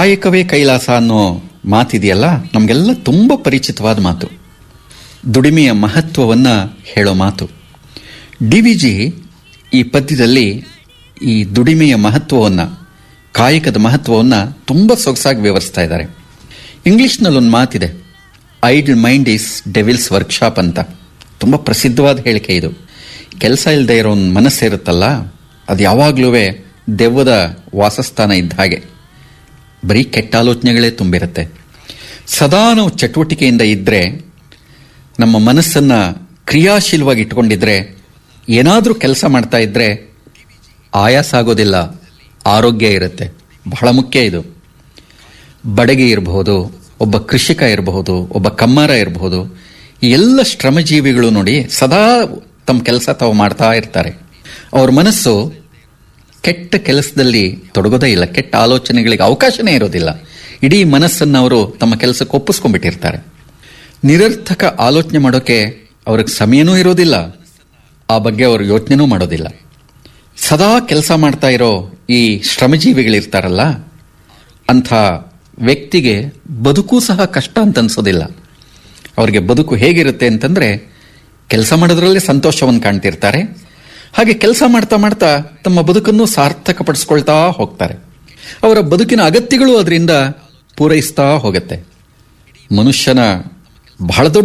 ಕಾಯಕವೇ ಕೈಲಾಸ ಅನ್ನೋ ಮಾತಿದೆಯಲ್ಲ ನಮಗೆಲ್ಲ ತುಂಬ ಪರಿಚಿತವಾದ ಮಾತು ದುಡಿಮೆಯ ಮಹತ್ವವನ್ನು ಹೇಳೋ ಮಾತು ಡಿ ವಿ ಜಿ ಈ ಪದ್ಯದಲ್ಲಿ ಈ ದುಡಿಮೆಯ ಮಹತ್ವವನ್ನು ಕಾಯಕದ ಮಹತ್ವವನ್ನು ತುಂಬ ಸೊಗಸಾಗಿ ವಿವರಿಸ್ತಾ ಇದ್ದಾರೆ ಇಂಗ್ಲಿಷ್ನಲ್ಲಿ ಒಂದು ಮಾತಿದೆ idle mind is devil's workshop ಅಂತ ತುಂಬ ಪ್ರಸಿದ್ಧವಾದ ಹೇಳಿಕೆ ಇದು ಕೆಲಸ ಇಲ್ಲದೆ ಇರೋ ಒಂದು ಮನಸ್ಸಿರುತ್ತಲ್ಲ ಅದು ಯಾವಾಗಲೂ ದೆವ್ವದ ವಾಸಸ್ಥಾನ ಇದ್ದ ಹಾಗೆ ಬರೀ ಕೆಟ್ಟ ಆಲೋಚನೆಗಳೇ ತುಂಬಿರುತ್ತೆ ಸದಾ ನಾವು ಚಟುವಟಿಕೆಯಿಂದ ಇದ್ದರೆ ನಮ್ಮ ಮನಸ್ಸನ್ನು ಕ್ರಿಯಾಶೀಲವಾಗಿ ಇಟ್ಕೊಂಡಿದ್ರೆ ಏನಾದರೂ ಕೆಲಸ ಮಾಡ್ತಾ ಇದ್ದರೆ ಆಯಾಸ ಆಗೋದಿಲ್ಲ ಆರೋಗ್ಯ ಇರುತ್ತೆ ಬಹಳ ಮುಖ್ಯ ಇದು ಬಡಗಿ ಇರಬಹುದು ಒಬ್ಬ ಕೃಷಿಕ ಇರಬಹುದು ಒಬ್ಬ ಕಮ್ಮಾರ ಇರಬಹುದು ಈ ಎಲ್ಲ ಶ್ರಮಜೀವಿಗಳು ನೋಡಿ ಸದಾ ತಮ್ಮ ಕೆಲಸ ತಾವು ಮಾಡ್ತಾ ಇರ್ತಾರೆ ಅವ್ರ ಮನಸ್ಸು ಕೆಟ್ಟ ಕೆಲಸದಲ್ಲಿ ತೊಡಗೋದೇ ಇಲ್ಲ ಕೆಟ್ಟ ಆಲೋಚನೆಗಳಿಗೆ ಅವಕಾಶನೇ ಇರೋದಿಲ್ಲ ಇಡೀ ಮನಸ್ಸನ್ನು ಅವರು ತಮ್ಮ ಕೆಲಸಕ್ಕೆ ಒಪ್ಪಿಸ್ಕೊಂಡ್ಬಿಟ್ಟಿರ್ತಾರೆ ನಿರರ್ಥಕ ಆಲೋಚನೆ ಮಾಡೋಕೆ ಅವ್ರಿಗೆ ಸಮಯನೂ ಇರೋದಿಲ್ಲ ಆ ಬಗ್ಗೆ ಅವರು ಯೋಚನೆನೂ ಮಾಡೋದಿಲ್ಲ ಸದಾ ಕೆಲಸ ಮಾಡ್ತಾ ಇರೋ ಈ ಶ್ರಮಜೀವಿಗಳಿರ್ತಾರಲ್ಲ ಅಂಥ ವ್ಯಕ್ತಿಗೆ ಬದುಕು ಸಹ ಕಷ್ಟ ಅಂತ ಅನ್ಸೋದಿಲ್ಲ ಅವರಿಗೆ ಬದುಕು ಹೇಗಿರುತ್ತೆ ಅಂತಂದ್ರೆ ಕೆಲಸ ಮಾಡೋದ್ರಲ್ಲೇ ಸಂತೋಷವನ್ನು ಕಾಣ್ತಿರ್ತಾರೆ ಹಾಗೆ ಕೆಲಸ ಮಾಡ್ತಾ ಮಾಡ್ತಾ ತಮ್ಮ ಬದುಕನ್ನು ಸಾರ್ಥಕಪಡಿಸ್ಕೊಳ್ತಾ ಹೋಗ್ತಾರೆ ಅವರ ಬದುಕಿನ ಅಗತ್ಯಗಳು ಅದರಿಂದ ಪೂರೈಸ್ತಾ ಹೋಗುತ್ತೆ ಮನುಷ್ಯನ ಬಹಳ ದೊಡ್ಡ